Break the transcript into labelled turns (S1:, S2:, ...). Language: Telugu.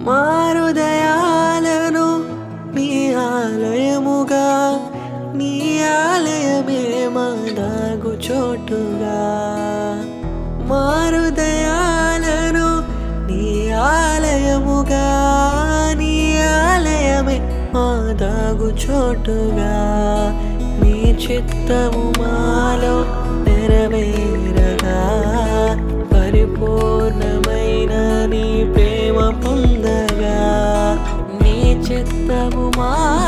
S1: మారుదయాలను నీ ఆలయముగా నీ ఆలయమే మాదాగు చోటుగా మారుదయాలను నీ ఆలయముగా నీ ఆలయమే మాదాగు చోటుగా నీ చిత్తము మాలో నెరవేరగా పరిపూర్ణమైన నీ ప్రేమ పొందగా నీ చిత్తము మా